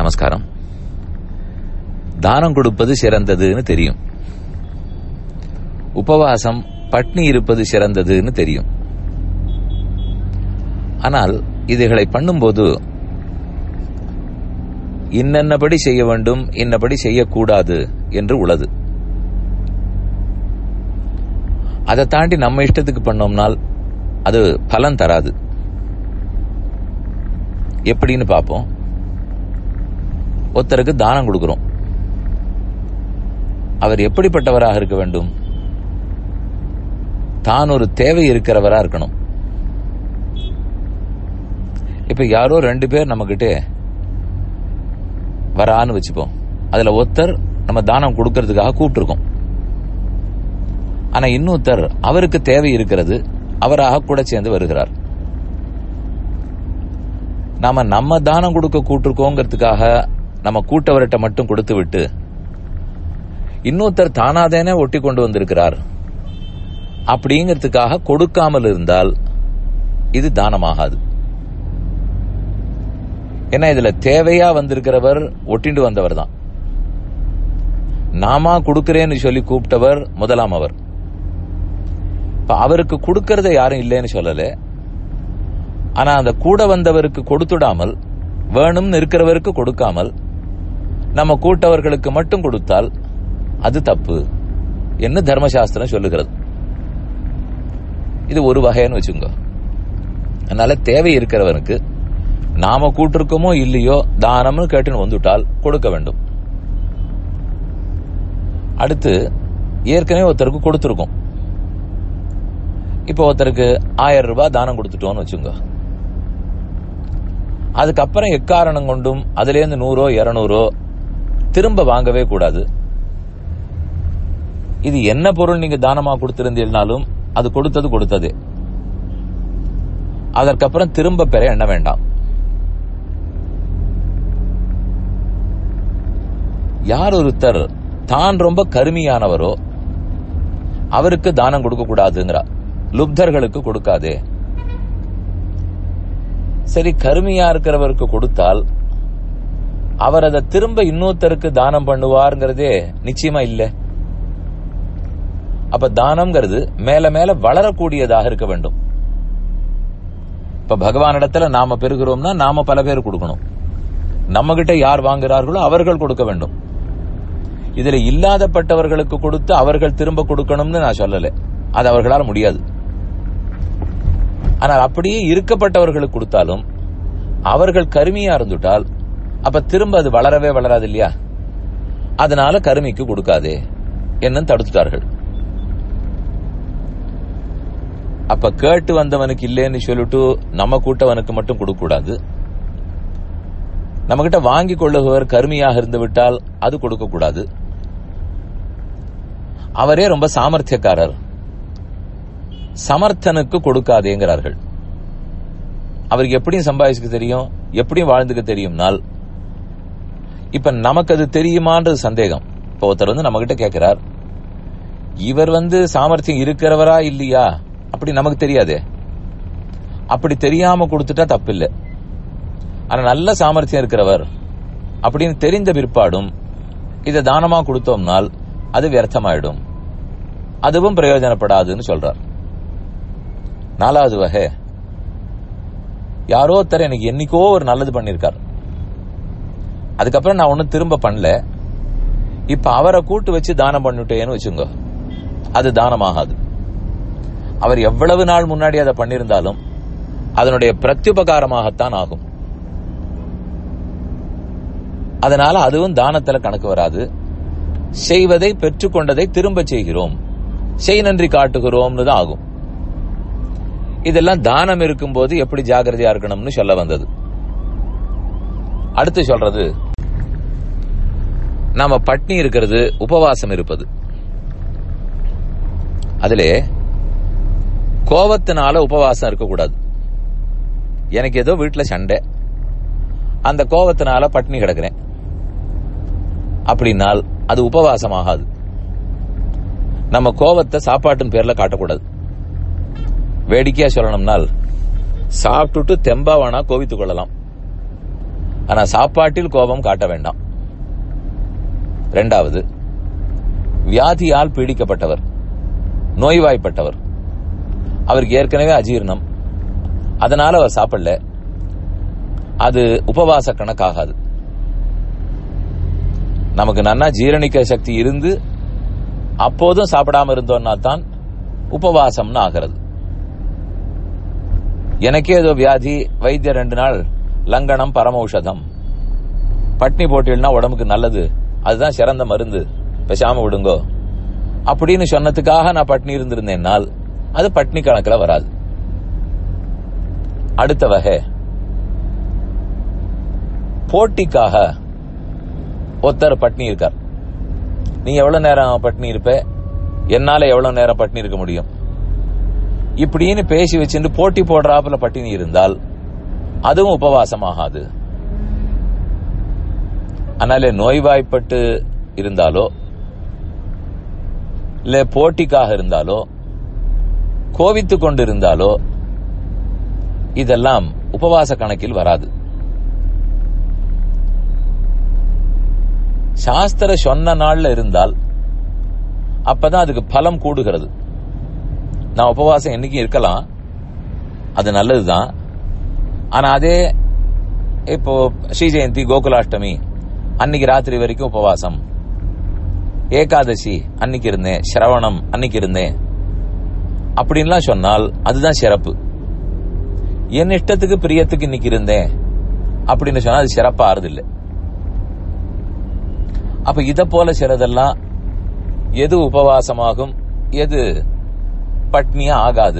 நமஸ்காரம் தானம் கொடுப்பது சிறந்ததுன்னு தெரியும் உபவாசம் பட்னி இருப்பது சிறந்ததுன்னு தெரியும் ஆனால் இதுகளை பண்ணும்போது இன்னென்னபடி செய்ய வேண்டும் இன்னபடி செய்யக்கூடாது என்று உள்ளது அதை தாண்டி நம்ம இஷ்டத்துக்கு பண்ணோம்னால் அது பலன் தராது எப்படின்னு பார்ப்போம் ஒருத்தருக்கு தானம் கொடுக்கிறோம் அவர் எப்படிப்பட்டவராக இருக்க வேண்டும் தான் ஒரு தேவை இருக்கிறவரா இருக்கணும் இப்ப யாரோ ரெண்டு பேர் நம்ம கிட்ட வரான்னு வச்சுப்போம் அதுல ஒருத்தர் நம்ம தானம் கொடுக்கறதுக்காக கூப்பிட்டுருக்கோம் ஆனா இன்னொருத்தர் அவருக்கு தேவை இருக்கிறது அவராக கூட சேர்ந்து வருகிறார் நாம நம்ம தானம் கொடுக்க கூட்டிருக்கோங்கிறதுக்காக நம்ம கூட்டவர்கிட்ட மட்டும் கொடுத்து விட்டு இன்னொருத்தர் தானாதேனே ஒட்டி கொண்டு வந்திருக்கிறார் அப்படிங்கிறதுக்காக கொடுக்காமல் இருந்தால் இது தானமாகாது ஏன்னா இதுல தேவையா வந்திருக்கிறவர் ஒட்டிண்டு வந்தவர் தான் நாமா கொடுக்கிறேன்னு சொல்லி கூப்பிட்டவர் முதலாம் அவர் இப்ப அவருக்கு கொடுக்கறத யாரும் இல்லைன்னு சொல்லல ஆனா அந்த கூட வந்தவருக்கு கொடுத்துடாமல் வேணும்னு இருக்கிறவருக்கு கொடுக்காமல் நம்ம கூட்டவர்களுக்கு மட்டும் கொடுத்தால் அது தப்பு என்ன தர்மசாஸ்திரம் சொல்லுகிறது இது ஒரு வகைன்னு வச்சுங்க அதனால தேவை இருக்கிறவனுக்கு நாம கூட்டிருக்கோமோ இல்லையோ தானம்னு கேட்டுன்னு வந்துட்டால் கொடுக்க வேண்டும் அடுத்து ஏற்கனவே ஒருத்தருக்கு கொடுத்துருக்கோம் இப்போ ஒருத்தருக்கு ஆயிரம் ரூபாய் தானம் கொடுத்துட்டோம்னு வச்சுங்க அதுக்கப்புறம் எக்காரணம் கொண்டும் அதுல இருந்து நூறோ இருநூறோ திரும்ப வாங்கவே கூடாது இது என்ன பொருள் நீங்க தானமா கொடுத்திருந்தீங்கனாலும் அது கொடுத்தது கொடுத்தது அதற்கப்புறம் திரும்ப பெற எண்ண வேண்டாம் யார் ஒருத்தர் தான் ரொம்ப கருமையானவரோ அவருக்கு தானம் கொடுக்க கூடாதுங்கிறா லுப்தர்களுக்கு கொடுக்காதே சரி கருமையா இருக்கிறவருக்கு கொடுத்தால் அவர் அதை திரும்ப இன்னொருத்தருக்கு தானம் பண்ணுவாருங்கிறதே நிச்சயமா இல்ல அப்ப தானம்ங்கிறது மேல மேல வளரக்கூடியதாக இருக்க வேண்டும் இப்ப பகவானிடத்துல நாம பெறுகிறோம்னா நாம பல பேர் கொடுக்கணும் நம்ம கிட்ட யார் வாங்குறார்களோ அவர்கள் கொடுக்க வேண்டும் இதுல இல்லாதப்பட்டவர்களுக்கு கொடுத்து அவர்கள் திரும்ப கொடுக்கணும்னு நான் சொல்லல அது அவர்களால் முடியாது ஆனால் அப்படியே இருக்கப்பட்டவர்களுக்கு கொடுத்தாலும் அவர்கள் கருமியா இருந்துட்டால் அப்ப திரும்ப அது வளரவே வளராது இல்லையா அதனால கருமிக்கு கொடுக்காதே என்னன்னு தடுத்துட்டார்கள் அப்ப கேட்டு வந்தவனுக்கு இல்லைன்னு சொல்லிட்டு நம்ம கூட்டவனுக்கு மட்டும் கொடுக்க கூடாது நம்ம கிட்ட வாங்கி கொள்ளுபவர் கருமையாக இருந்து விட்டால் அது கொடுக்க கூடாது அவரே ரொம்ப சாமர்த்தியக்காரர் சமர்த்தனுக்கு கொடுக்காதேங்கிறார்கள் அவருக்கு எப்படியும் சம்பாதிச்சுக்க தெரியும் எப்படியும் வாழ்ந்துக்க தெரியும்னால் இப்ப நமக்கு அது தெரியுமான்றது சந்தேகம் இப்போ ஒருத்தர் வந்து நம்ம கிட்ட கேட்கிறார் இவர் வந்து சாமர்த்தியம் இருக்கிறவரா இல்லையா அப்படி நமக்கு தெரியாதே அப்படி தெரியாம கொடுத்துட்டா தப்பில்லை ஆனா நல்ல சாமர்த்தியம் இருக்கிறவர் அப்படின்னு தெரிந்த பிற்பாடும் இதை தானமா கொடுத்தோம்னால் அது வியர்த்தமாயிடும் அதுவும் பிரயோஜனப்படாதுன்னு சொல்றார் நாலாவது வகை யாரோ ஒருத்தர் எனக்கு என்னைக்கோ ஒரு நல்லது பண்ணிருக்கார் அதுக்கப்புறம் நான் ஒன்னும் திரும்ப பண்ணல இப்ப அவரை கூட்டு வச்சு தானம் பண்ணிட்டேன்னு வச்சுங்க அது தானமாகாது அவர் எவ்வளவு நாள் முன்னாடி அதை பண்ணிருந்தாலும் அதனுடைய பிரத்யுபகாரமாகத்தான் ஆகும் அதனால அதுவும் தானத்துல கணக்கு வராது செய்வதை பெற்றுக்கொண்டதை திரும்ப செய்கிறோம் செய் நன்றி காட்டுகிறோம்னு தான் ஆகும் இதெல்லாம் தானம் இருக்கும்போது எப்படி ஜாகிரதையா இருக்கணும்னு சொல்ல வந்தது அடுத்து சொல்றது நாம பட்னி இருக்கிறது உபவாசம் இருப்பது அதிலே கோபத்தினால உபவாசம் இருக்கக்கூடாது எனக்கு ஏதோ வீட்டுல சண்டை அந்த கோபத்தினால பட்னி கிடக்கிறேன் அப்படின்னால் அது உபவாசம் ஆகாது நம்ம கோபத்தை சாப்பாட்டின் பேர்ல காட்டக்கூடாது வேடிக்கையா சொல்லணும்னால் சாப்பிட்டுட்டு தெம்பா வேணா கோவித்துக் கொள்ளலாம் ஆனா சாப்பாட்டில் கோபம் காட்ட வேண்டாம் இரண்டாவது வியாதியால் பீடிக்கப்பட்டவர் நோய்வாய்ப்பட்டவர் அவருக்கு ஏற்கனவே அஜீர்ணம் அதனால அவர் சாப்பிடல அது உபவாச கணக்காகாது நமக்கு நன்னா ஜீரணிக்க சக்தி இருந்து அப்போதும் சாப்பிடாம இருந்தோம்னா தான் உபவாசம்னு ஆகிறது எனக்கே ஏதோ வியாதி வைத்தியர் ரெண்டு நாள் லங்கனம் பரமௌஷதம் பட்னி போட்டில்னா உடம்புக்கு நல்லது அதுதான் சிறந்த மருந்து பேசாம விடுங்கோ அப்படின்னு சொன்னதுக்காக நான் பட்னி இருந்திருந்தேன்னால் அது பட்னி கணக்கில் வராது அடுத்த வகை போட்டிக்காக ஒருத்தர் பட்னி இருக்கார் நீ எவ்வளவு நேரம் பட்னி இருப்ப என்னால எவ்வளவு நேரம் பட்னி இருக்க முடியும் இப்படின்னு பேசி வச்சுட்டு போட்டி போடுறாப்புல பட்டினி இருந்தால் அதுவும் உபவாசம் ஆகாது அதனால நோய்வாய்ப்பட்டு இருந்தாலோ இல்ல போட்டிக்காக இருந்தாலோ கோவித்து கொண்டு இருந்தாலோ இதெல்லாம் உபவாச கணக்கில் வராது சாஸ்திர சொன்ன நாள்ல இருந்தால் அப்பதான் அதுக்கு பலம் கூடுகிறது நான் உபவாசம் என்னைக்கும் இருக்கலாம் அது நல்லதுதான் ஆனா அதே இப்போ ஸ்ரீ ஜெயந்தி கோகுலாஷ்டமி அன்னைக்கு ராத்திரி வரைக்கும் உபவாசம் ஏகாதசி அன்னைக்கு இருந்தேன் சிரவணம் அன்னைக்கு இருந்தேன் அப்படின்லாம் சொன்னால் அதுதான் சிறப்பு என் இஷ்டத்துக்கு பிரியத்துக்கு இன்னைக்கு இருந்தேன் அப்படின்னு சொன்னா அது சிறப்பா ஆறுதில்லை அப்ப இத போல சிலதெல்லாம் எது உபவாசமாகும் எது பட்னியா ஆகாது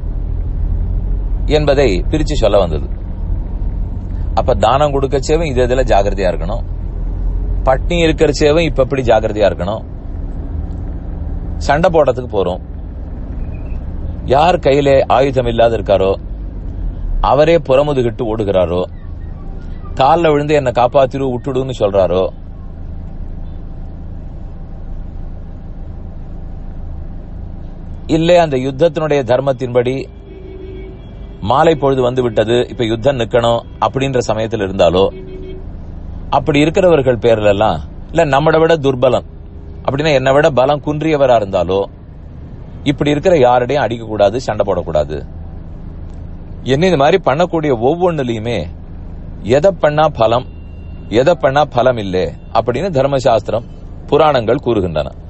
என்பதை பிரிச்சு சொல்ல வந்தது அப்ப தானம் கொடுக்கச்சேவும் இது இதுல ஜாகிரதையா இருக்கணும் பட்னி இருக்கிறச்சேவும் இப்ப எப்படி ஜாகிரதையா இருக்கணும் சண்டை போடுறதுக்கு போறோம் யார் கையில ஆயுதம் இல்லாத இருக்காரோ அவரே புறமுதுகிட்டு ஓடுகிறாரோ காலில் விழுந்து என்ன காப்பாத்திரு விட்டுடுன்னு சொல்றாரோ இல்லை அந்த யுத்தத்தினுடைய தர்மத்தின்படி மாலை பொழுது வந்து விட்டது இப்ப யுத்தம் நிக்கணும் அப்படின்ற சமயத்தில் இருந்தாலோ அப்படி இருக்கிறவர்கள் பேர்ல எல்லாம் இல்ல நம்மளை விட துர்பலம் அப்படின்னா என்னை விட பலம் குன்றியவரா இருந்தாலோ இப்படி இருக்கிற யாரிடையும் அடிக்க கூடாது சண்டை போடக்கூடாது என்ன இந்த மாதிரி பண்ணக்கூடிய ஒவ்வொன்னுலயுமே எதை பண்ணா பலம் எதை பண்ணா பலம் இல்லை அப்படின்னு தர்மசாஸ்திரம் புராணங்கள் கூறுகின்றன